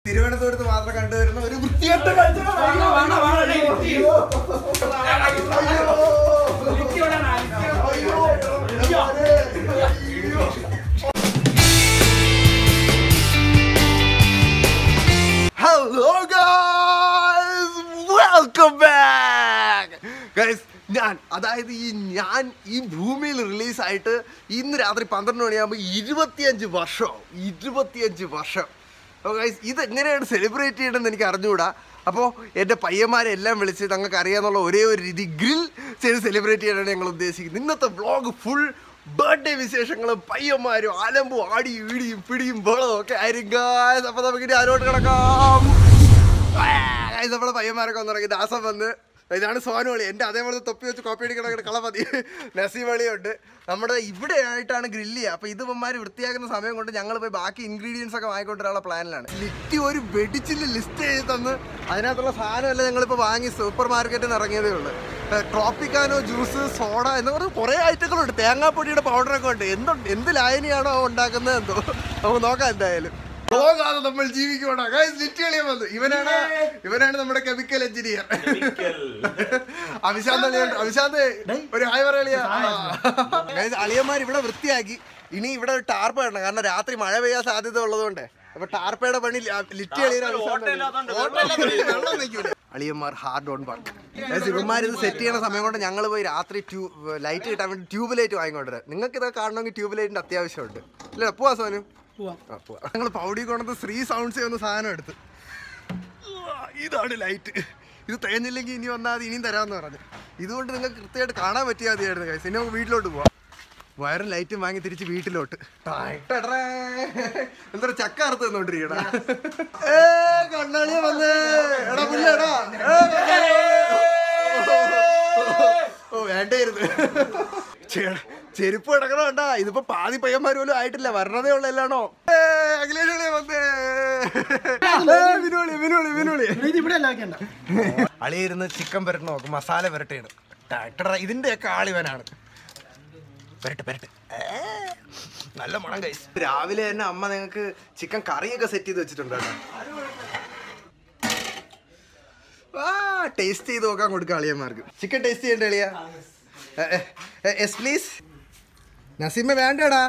തിരുവനന്തപുരത്ത് മാത്രം കണ്ടുവരുന്ന ഒരു വൃത്തികെട്ട കാഴ്ചകളാണ്. Hello guys welcome back guys ഞാൻ അതായത് ഈ ഞാൻ ഈ ഭൂമിയിൽ റിലീസായിട്ട് ഇന്ന് രാത്രി പന്ത്രണ്ട് മണിയാകുമ്പോൾ ഇരുപത്തിയഞ്ച് വർഷം ഇരുപത്തിയഞ്ച് വർഷം അപ്പോൾ ഗൈസ് ഇതെങ്ങനെയാണ് സെലിബ്രേറ്റ് ചെയ്യണമെന്ന് എനിക്ക് അറിഞ്ഞുകൂടാ അപ്പോൾ എൻ്റെ പയ്യന്മാരെ എല്ലാം വിളിച്ച് ഞങ്ങൾക്ക് അറിയാന്നുള്ള ഒരേ ഒരു രീതി ഗ്രിൽ ചെയ്ത് സെലിബ്രേറ്റ് ചെയ്യാനാണ് ഞങ്ങൾ ഉദ്ദേശിക്കുന്നത് ഇന്നത്തെ വ്ളോഗ് ഫുൾ ബർത്ത്ഡേ വിശേഷങ്ങളും പയ്യന്മാരും അലമ്പും ആടിയും ഇടിയും പിടിയും ബഹളവും ഒക്കെ ആയിരിക്കും ഗായ്സ് അപ്പോൾ നമുക്ക് ഇനി ആരോട്ട് കിടക്കാം ഗായ്സ് നമ്മുടെ പയ്യന്മാരൊക്കെ വന്നിറങ്ങി ദാസം വന്ന് ഇതാണ് സോനുവളി എൻ്റെ അതേപോലെ തൊപ്പി വെച്ച് കോപ്പി അടിക്കണ കള മതി നസീവളിയുണ്ട് നമ്മുടെ ഇവിടെ ആയിട്ടാണ് ഗ്രില്ല് ചെയ്യുക അപ്പോൾ ഇത് ഇവന്മാർ വൃത്തിയാക്കുന്ന സമയം കൊണ്ട് ഞങ്ങൾ പോയി ബാക്കി ഇൻഗ്രീഡിയൻസ് ഒക്കെ വാങ്ങിക്കൊണ്ടിരാനുള്ള പ്ലാനിലാണ് ലിറ്റി ഒരു വെടിച്ചില് ലിസ്റ്റ് ചെയ്ത് തന്ന് അതിനകത്തുള്ള സാധനമല്ല ഞങ്ങളിപ്പോൾ വാങ്ങി സൂപ്പർ മാർക്കറ്റിൽ നിന്ന് ഇറങ്ങിയതേ ഉള്ളൂ ട്രോപ്പിക്കാനോ ജ്യൂസ് സോഡ എന്ന് പറഞ്ഞ കുറേ ഐറ്റങ്ങളുണ്ട് തേങ്ങാപ്പൊടിയുടെ പൗഡറൊക്കെ ഉണ്ട് എന്തുണ്ട് എന്ത് ലായനിയാണോ അവൻ ഉണ്ടാക്കുന്നത് എന്തോ നമുക്ക് നോക്കാം എന്തായാലും പോകാതെ നമ്മൾ ജീവിക്കണോ ലിറ്റുകളിയാൻ വന്നു ഇവനാണ് ഇവനാണ് നമ്മുടെ കെമിക്കൽ എഞ്ചിനീയർ അഭിശാന്ത് അളിയുണ്ട് അഭിശാന്ത് ഒരു ഹായ് പറയാ അളിയന്മാർ ഇവിടെ വൃത്തിയാക്കി ഇനി ഇവിടെ ഒരു ടാർപ്പ് ഇടണം കാരണം രാത്രി മഴ പെയ്യാൻ സാധ്യത ഉള്ളതുകൊണ്ട് അപ്പൊ ടാർപ്പയുടെ പണി ലിറ്റ് അളിയന്മാർ ഹാർഡ് ഓൺ വർക്ക് ഇവന്മാർ ഇത് സെറ്റ് ചെയ്യണ സമയം കൊണ്ട് ഞങ്ങൾ പോയി രാത്രി ട്യൂബ് ലൈറ്റ് കിട്ടാൻ വേണ്ടി ട്യൂബ് ലൈറ്റ് വാങ്ങിക്കൊണ്ടിരുന്നത് നിങ്ങൾക്ക് ഇതൊക്കെ കാണണമെങ്കിൽ ട്യൂബ് ലൈറ്റിന്റെ അത്യാവശ്യമുണ്ട് ഇല്ല പോവാ സോനു ഞങ്ങൾ പൗടി കൊണ്ടത് ശ്രീ സൗണ്ട്സ് ചെയ്യുന്ന സാധനം എടുത്ത് ഉവ്വ, ഇതാണ് ലൈറ്റ് ഇത് തികഞ്ഞില്ലെങ്കിൽ ഇനി വന്നാൽ അത് ഇനിയും തരാമെന്ന് പറഞ്ഞു ഇതുകൊണ്ട് നിങ്ങൾക്ക് കൃത്യമായിട്ട് കാണാൻ പറ്റിയാൽ മതിയായിരുന്നു കൈസ് ഇനി നമുക്ക് വീട്ടിലോട്ട് പോവാം വയറും ലൈറ്റും വാങ്ങി തിരിച്ച് വീട്ടിലോട്ട് എന്താ ചക്ക അറുത്ത് തന്നോണ്ടിരിക്കണ ഏ കണ്ണാളിയ വന്നേ എടാ പുല്ലേടാ ഏ, കണ്ണാടി. ഓ വേണ്ടായിരുന്നു ചെ- ചെരുപ്പ് കിടക്കണോണ്ടാ ഇതിപ്പോ പാതി പയ്യന്മാർ പോലും ആയിട്ടില്ല വരണതേ ഉള്ള എല്ലാണോ അഖിലേഷ് വിളിയെ വന്നേ ഏ, വിനുവിളി വിനുവിളി വിനുവിളി അളിയിരുന്ന് ചിക്കൻ പുരട്ട് നോക്കും മസാല പുരട്ടിയാണ് ടാക്ടറ ഇതിന്റെയൊക്കെ ആളിവനാണ് പുരട്ട് പുരട്ട് ഏ, നല്ല മണം കൈസ് രാവിലെ തന്നെ അമ്മ നിങ്ങൾക്ക് ചിക്കൻ കറിയൊക്കെ സെറ്റ് ചെയ്ത് വെച്ചിട്ടുണ്ട് കേട്ടോ ആ ടേസ്റ്റ് ചെയ്ത് നോക്കാൻ കൊടുക്കാം അളിയന്മാർക്ക് ചിക്കൻ ടേസ്റ്റ് ചെയ്യണ്ട അളിയ എസ് പ്ലീസ് നസീമ വേണ്ടടാ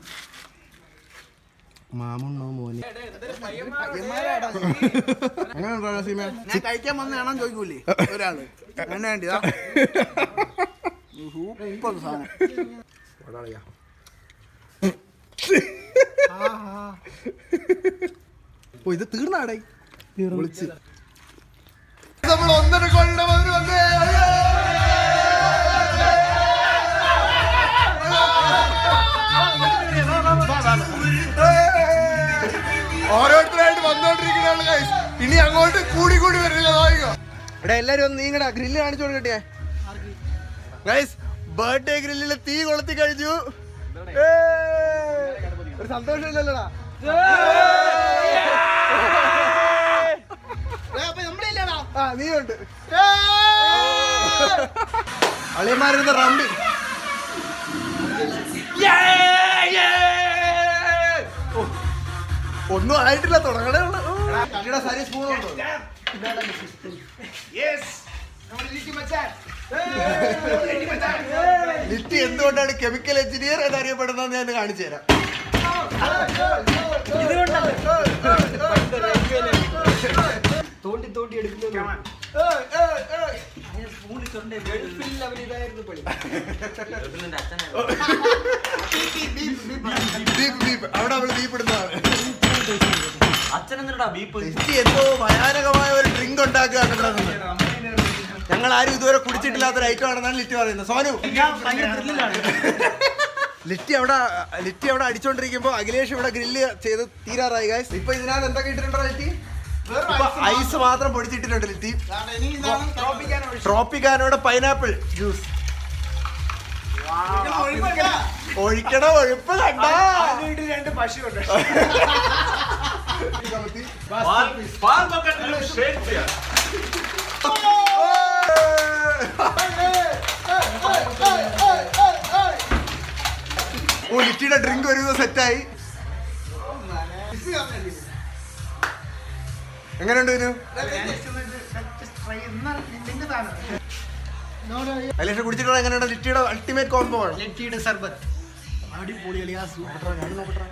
മാമുണ്ണോ മോനെ എങ്ങനെയുണ്ടോ നസീമ ഞാൻ കഴിക്കാൻ വന്നതാണോ ചോദിക്കൂലേ ഒരാള് അങ്ങനെ വേണ്ടിയതാ സൂപ്പർ സാധനം ഓ ഇത് തീർന്നാടേ വിളിച്ച് നമ്മൾ ഒന്നര കൊണ്ട മുതൽ വന്നേ ഓരോരുത്തരായിട്ട് വന്നോണ്ടിരിക്കണ ഗൈസ് ഇനി അങ്ങോട്ട് കൂടി കൂടി വരുന്നില്ല നോക്കിക്കോ ഇവിടെ എല്ലാരും ഒന്ന് നീങ്ങടാ ഗ്രില്ല് കാണിച്ചു കൊടുക്കട്ടെ ഗൈസ് ബർത്ത്ഡേ ഗ്രില്ലിൽ തീ കൊളുത്തി കഴിഞ്ഞു ഏയ്! ഒരു സന്തോഷമില്ലല്ലോടാ ആ നീയുണ്ട് അളിയന്മാരുന്ന റമ്പി ഓ, ഒന്നും ആയിട്ടില്ല തുടങ്ങണേ ഉള്ളൂ കണ്ണിയുടെ സാരി സ്പൂൺ ഉണ്ടോ ലിറ്റി എന്തുകൊണ്ടാണ് കെമിക്കൽ എഞ്ചിനീയർ എന്നറിയപ്പെടുന്നത് ഞാൻ കാണിച്ചു തരാം തോണ്ടി തോണ്ടി എടുക്കുന്നത് ഏയ്, ഏയ്, ഏയ്. Beep, beep. അവിടെ അവള് ബീപ്പ് ഇടുന്നതാണ് അച്ഛനെന്താ ബീപ്പ് ലിറ്റി എന്തോ ഭയാനകമായ ഒരു ഡ്രിങ്ക് ഉണ്ടാക്കുകയാണ് ഇവിടെ നിന്ന് ഞങ്ങൾ ആരും ഇതുവരെ കുടിച്ചിട്ടില്ലാത്തൊരു ഐറ്റം ആണെന്നാണ് ലിറ്റി പറയുന്നത് സോനു ലിറ്റി അവിടെ ലിറ്റി അവിടെ അടിച്ചോണ്ടിരിക്കുമ്പോ അഖിലേഷ് ഇവിടെ ഗ്രില്ല് ചെയ്ത് തീരാറായി ഗൈസ് ഇപ്പൊ ഇതിനകത്ത് എന്തൊക്കെ ഇട്ടിട്ടുണ്ടോ ലിറ്റി ഐസ് മാത്രം പൊടിച്ചിട്ടിട്ടുണ്ട് ലിറ്റി ട്രോപ്പിക്കാനോടെ പൈനാപ്പിൾ ജ്യൂസ് ഒഴിക്കണ ഒഴുപ്പ് കണ്ട രണ്ട് പശുണ്ട് പാൽ ബക്കറ്റിലും ഷേക്ക് ചെയ്യാം ഓ ലിറ്റിയുടെ ഡ്രിങ്ക് ഒരു സെറ്റായി എങ്ങനെയുണ്ട് ഇതിന് അലേഷ കുടിച്ചിട്ടുള്ള എങ്ങനെയുണ്ട് ലിറ്റിയുടെ അൾട്ടിമേറ്റ് കോംബോ ആണ് ലിറ്റിയുടെ സർബത്ത് അടിപൊളി അളിയാ സൂപ്പർ ഞാൻ നോക്കട്ടെ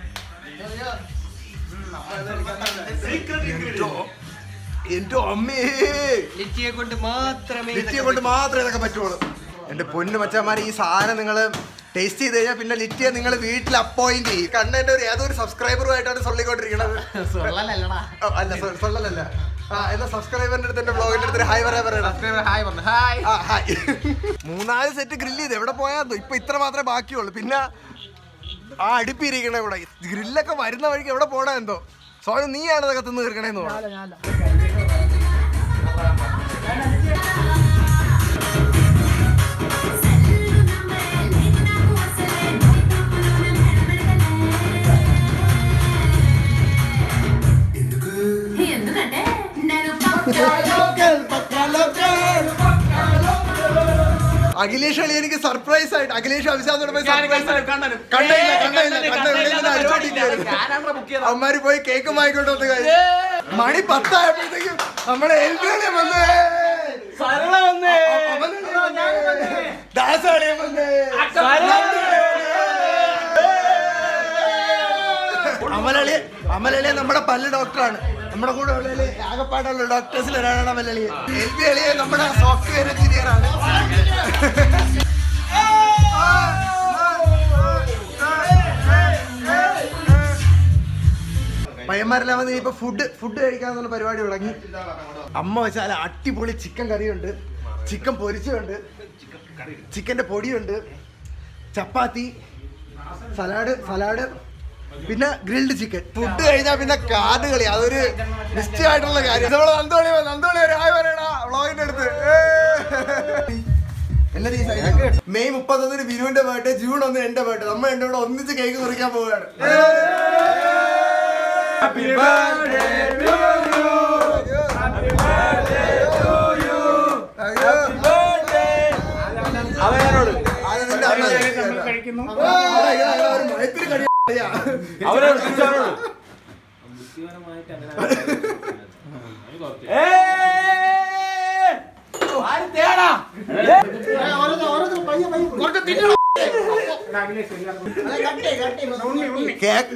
എന്റെ അമ്മേ ലിറ്റിയെ കൊണ്ട് മാത്രമേ ലിറ്റിയെ കൊണ്ട് മാത്രമേ ഇതൊക്കെ പറ്റുള്ളൂ എന്റെ പൊന്നു മച്ചന്മാരെ ഈ സാധനം നിങ്ങൾ ടേസ്റ്റ് ചെയ്ത് കഴിഞ്ഞാൽ പിന്നെ ലിറ്റിയെ നിങ്ങൾ വീട്ടിൽ അപ്പോയിന്റ് ചെയ്യും കണ്ണന്റെ ഒരു ഏതൊരു സബ്സ്ക്രൈബറുമായിട്ടാണ് സൊല്ലിക്കൊണ്ടിരിക്കുന്നത് സൊള്ളലല്ലടാ ഓ, അല്ല സൊ- സൊല്ലലല്ല ആ എന്നാ സബ്സ്ക്രൈബറിന്റെ അടുത്ത് എന്റെ ബ്ലോഗിന്റെ അടുത്ത് ഹായ് പറയാൻ പറയണം ഹായ് പറഞ്ഞു ഹായ് ആ ഹായ് മൂന്നാല് സെറ്റ് ഗ്രില്ല് ചെയ്ത് എവിടെ പോയാന്നോ ഇപ്പൊ ഇത്ര മാത്രമേ ബാക്കിയുള്ളൂ പിന്നെ ആ അടുപ്പിരിക്കണ ഇവിടെ ഗ്രില്ലൊക്കെ വരുന്ന വഴിക്ക് എവിടെ പോണ എന്തോ സോയം നീയാണ് ഇതൊക്കെ തിന്ന് തീർക്കണേന്ന് തോന്നുന്നു ఎందుకంటే నేను അഖിലേഷ് അളി എനിക്ക് സർപ്രൈസ് ആയിട്ട് അഖിലേഷ് അഭിശാസോട് പോയി surprise ആയിട്ട് കണ്ടില്ല കണ്ടില്ല കണ്ടില്ല അടിച്ചോണ്ടിരിക്കുകയായിരുന്നു അവന്മാര് പോയി കേക്ക് വാങ്ങിക്കൊണ്ട് വന്ന് കഴിഞ്ഞു മണി പത്തായപ്പോഴത്തേക്കും നമ്മളെ എൽബിളിയും വന്നേ ദാസാളിയും വന്നേ അമലളി അമലളിയെ നമ്മുടെ പല്ല് ഡോക്ടറാണ് നമ്മുടെ കൂടെ ഉള്ള ആകപ്പാടുള്ള ഡോക്ടേഴ്സിൽ ഒരാളാണ് അമലളിയെ എൽ ബി അളിയെ നമ്മുടെ സോഫ്റ്റ്വെയർ എഞ്ചിനീയർ ആണ് പയ്യന്മാരെല്ലാം വന്ന് ഇനിയിപ്പോ ഫുഡ് ഫുഡ് കഴിക്കാന്നുള്ള പരിപാടി തുടങ്ങി അമ്മ വെച്ചാൽ അടിപൊളി ചിക്കൻ കറിയുണ്ട് ചിക്കൻ പൊരിച്ചുണ്ട് ചിക്കന്റെ പൊടിയുണ്ട് ചപ്പാത്തി സലാഡ് സലാഡ് പിന്നെ ഗ്രിൽഡ് ചിക്കൻ ഫുഡ് കഴിഞ്ഞാൽ പിന്നെ കാർഡ് കളി അതൊരു നിശ്ചയമായിട്ടുള്ള കാര്യം നമ്മള് നന്തോളി നന്തോളി ഒരു ഹായ് പറയടാ വ്ളോഗിന്റെ അടുത്ത് എല്ലാ ദിവസം മെയ് മുപ്പത്തൊന്നിന് ബിനുവിന്റെ ബർത്ത്ഡേ ജൂൺ ഒന്ന് എന്റെ ബർത്ത്ഡേ നമ്മൾ എന്റെ കൂടെ ഒന്നിച്ച് കേക്ക് മുറിക്കാൻ പോവുകയാണ് happy birthday to you happy birthday to you അവനോട് അത് നിന്റെ അമ്മ കഴിക്കുന്നു ഒരു മയത്തിന് കടിയാ കേക്ക്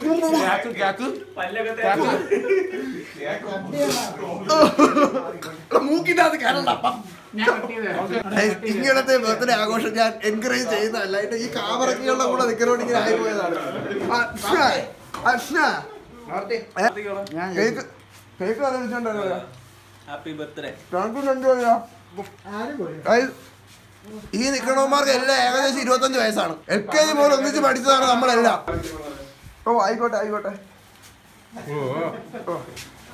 മൂക്കിന്റെ അത് കയറണ്ട ഇങ്ങനത്തെ ബർത്ത്ഡേ ആഘോഷം ഞാൻ എൻകറേജ് ചെയ്യുന്നതല്ല അതിന്റെ ഈ കാമറക്കുകളുടെ കൂടെ നിൽക്കുന്നോണ്ട് ഇങ്ങനെ ആയി പോയതാണ് അർഷ്ന, അർഷ്ന. ഏ? കേക്ക് കേക്ക് ആലോചിച്ചോണ്ടല്ലോ ഹാപ്പി ബർത്ത്ഡേ രണ്ടും രണ്ടു അതായത് ഈ നിക്കണവന്മാർക്ക് എല്ലാം ഏകദേശം ഇരുപത്തഞ്ച് വയസ്സാണ് എൽ കെ ജി മുതൽ ഒന്നിച്ച് പഠിച്ചതാണ് നമ്മളെല്ലാം ഓ ആയിക്കോട്ടെ ആയിക്കോട്ടെ ഓ.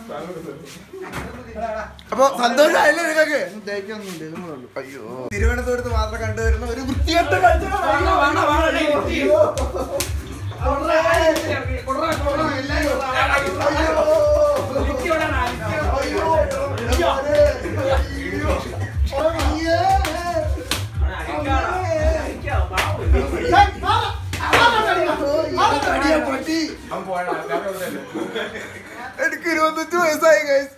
അപ്പൊ സന്തോഷമായില്ലേ നിങ്ങൾക്ക് അയ്യോ തിരുവനന്തപുരത്ത് മാത്രം കണ്ടുവരുന്ന ഒരു വൃത്തികെട്ട എനിക്ക് ഇരുപത്തഞ്ച് വയസ്സായി ഗൈസ്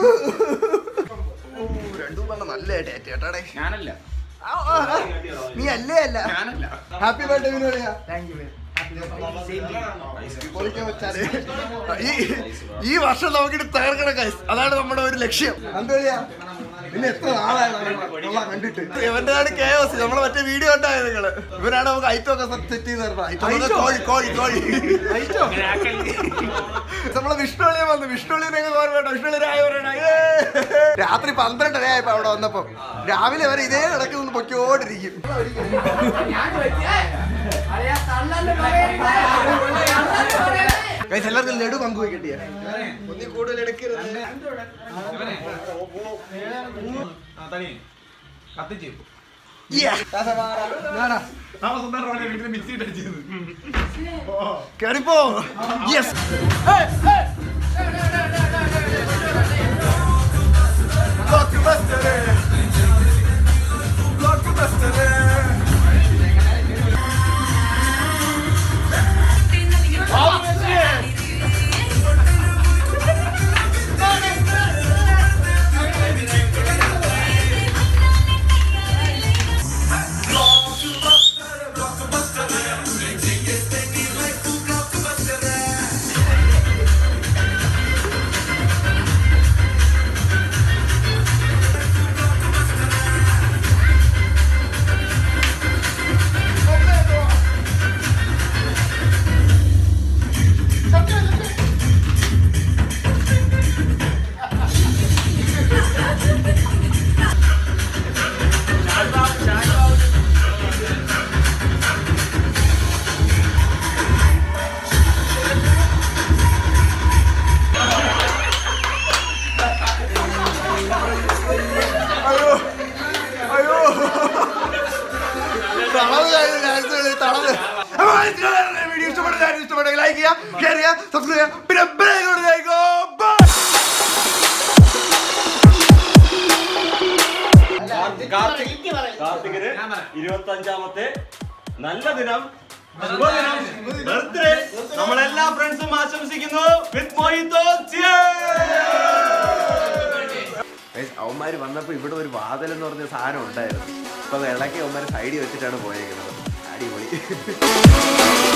രണ്ടു പറഞ്ഞ നല്ല ചേട്ടാടേ ഞാനല്ല ആ, ആ, ആ. നീ അല്ലേ അല്ല ഹാപ്പി ബർത്ത്ഡേ വിനോദിയാ പൊളിക്കാൻ പറ്റാതെ ഈ ഈ വർഷം നമുക്കിട്ട് തകർക്കണം ഗൈസ് അതാണ് നമ്മുടെ ഒരു ലക്ഷ്യം എന്തോളിയാ പിന്നെ എത്ര നാളായി നമ്മളെ കണ്ടിട്ട് ഇവന്റെതാണ് കേസ് നമ്മളെ മറ്റേ വീഡിയോ ഉണ്ടായത് നിങ്ങള് ഇവരാണ് നമുക്ക് ഐറ്റം ഒക്കെ സെറ്റ് ചെയ്ത് തരണം ഐറ്റം കോഴി കോഴി കോഴി നമ്മളെ വിഷ്ണുളിയെ വന്നു വിഷ്ണുളിനെ ഓർമ്മ വിഷ്ണുളി രായ പറയണ രാത്രി പന്ത്രണ്ടര ആയപ്പോ അവിടെ വന്നപ്പോ രാവിലെ വരെ ഇതേ കിടക്ക് നിന്ന് പൊക്കോണ്ടിരിക്കും Guys, എല്ലാവർക്കും ലഡു പങ്കുവയ്ക്കട്ടിയ ഒന്നി കൂടുതൽ എടുക്കരുത് Yeah. കേറിപ്പോ യെസ് കാർത്തിക് കാർത്തികന് ഇരുപത്തി അഞ്ചാമത്തെ നല്ല ദിനം ശുഭദിനം ബർത്ത്ഡേ നമ്മളെല്ലാ ഫ്രണ്ട്സും ആശംസിക്കുന്നു വിത്ത് മോഹിത്തോ Guys, അവന്മാര് വന്നപ്പോ ഇവിടെ ഒരു വാതിൽ എന്ന് പറഞ്ഞ സാധനം ഉണ്ടായിരുന്നു അപ്പൊ അത് ഇളക്കി അവന്മാര് സൈഡിൽ വെച്ചിട്ടാണ് പോയേക്കുന്നത് അടിപൊളി